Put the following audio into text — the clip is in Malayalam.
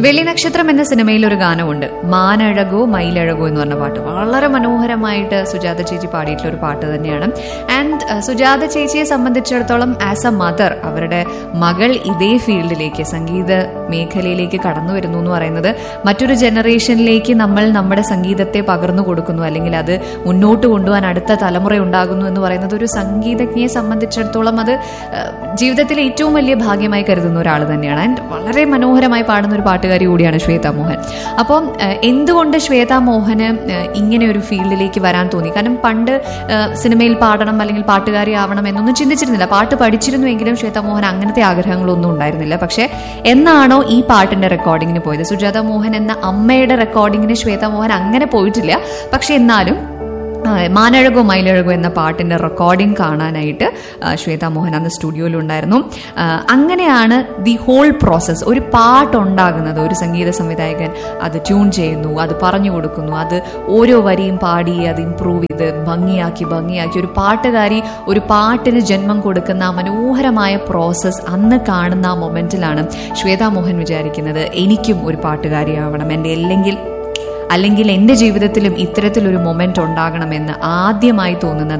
വെള്ളി നക്ഷത്രം എന്ന സിനിമയിൽ ഒരു ഗാനമുണ്ട് മാനഴകോ മയിലഴകോ എന്ന് പറഞ്ഞ പാട്ട് വളരെ മനോഹരമായിട്ട് സുജാത ചേച്ചി പാടിയിട്ടുള്ള ഒരു പാട്ട് തന്നെയാണ് ആൻഡ് സുജാത ചേച്ചിയെ സംബന്ധിച്ചിടത്തോളം ആസ് എ മദർ അവരുടെ മകൾ ഇതേ ഫീൽഡിലേക്ക് സംഗീത മേഖലയിലേക്ക് കടന്നു വരുന്നു എന്ന് പറയുന്നത് മറ്റൊരു ജനറേഷനിലേക്ക് നമ്മൾ നമ്മുടെ സംഗീതത്തെ പകർന്നു കൊടുക്കുന്നു അല്ലെങ്കിൽ അത് മുന്നോട്ട് കൊണ്ടുപോകാൻ അടുത്ത തലമുറ ഉണ്ടാകുന്നു എന്ന് പറയുന്നത് ഒരു സംഗീതജ്ഞയെ സംബന്ധിച്ചിടത്തോളം അത് ഏഹ്, ജീവിതത്തിലെ ഏറ്റവും വലിയ ഭാഗ്യമായി കരുതുന്ന ഒരാൾ തന്നെയാണ് ആൻഡ് വളരെ മനോഹരമായി പാടുന്ന ഒരു പാട്ടുകാരി കൂടിയാണ് ശ്വേത മോഹൻ അപ്പം ഏഹ്, എന്തുകൊണ്ട് ശ്വേത മോഹന് ഏഹ്, ഇങ്ങനെ ഒരു ഫീൽഡിലേക്ക് വരാൻ തോന്നി കാരണം പണ്ട് ഏഹ്, സിനിമയിൽ പാടണം അല്ലെങ്കിൽ പാട്ടുകാരി ആവണം എന്നൊന്നും ചിന്തിച്ചിരുന്നില്ല പാട്ട് പഠിച്ചിരുന്നുവെങ്കിലും ശ്വേത മോഹൻ അങ്ങനത്തെ ആഗ്രഹങ്ങളൊന്നും ഉണ്ടായിരുന്നില്ല പക്ഷെ എന്നാണോ ഈ പാട്ടിന്റെ റെക്കോർഡിങ്ങിന് പോയത് സുജാത മോഹൻ എന്ന അമ്മയുടെ റെക്കോർഡിങ്ങിന് ശ്വേത മോഹൻ അങ്ങനെ പോയിട്ടില്ല പക്ഷെ എന്നാലും ആ, മാനഴകോ മയിലഴകോ എന്ന പാട്ടിന്റെ റെക്കോർഡിംഗ് കാണാനായിട്ട് ആ, ശ്വേത മോഹൻ അന്ന് സ്റ്റുഡിയോയിലുണ്ടായിരുന്നു ആ, അങ്ങനെയാണ് ദി ഹോൾ പ്രോസസ്സ് ഒരു പാട്ടുണ്ടാകുന്നത് ഒരു സംഗീത സംവിധായകൻ അത് ട്യൂൺ ചെയ്യുന്നു അത് പറഞ്ഞു കൊടുക്കുന്നു അത് ഓരോ വരിയും പാടി അത് ഇമ്പ്രൂവ് ചെയ്ത് ഭംഗിയാക്കി ഭംഗിയാക്കി ഒരു പാട്ടുകാരി ഒരു പാട്ടിന് ജന്മം കൊടുക്കുന്ന ആ മനോഹരമായ പ്രോസസ്സ് അന്ന് കാണുന്ന ആ മൊമെന്റിലാണ് ശ്വേത മോഹൻ വിചാരിക്കുന്നത് എനിക്കും ഒരു പാട്ടുകാരിയാവണം എൻ്റെ അല്ലെങ്കിൽ അല്ലെങ്കിൽ എൻ്റെ ജീവിതത്തിലും ഇത്തരത്തിലൊരു മൊമെന്റ് ഉണ്ടാകണമെന്ന് ആദ്യമായി തോന്നുന്നത്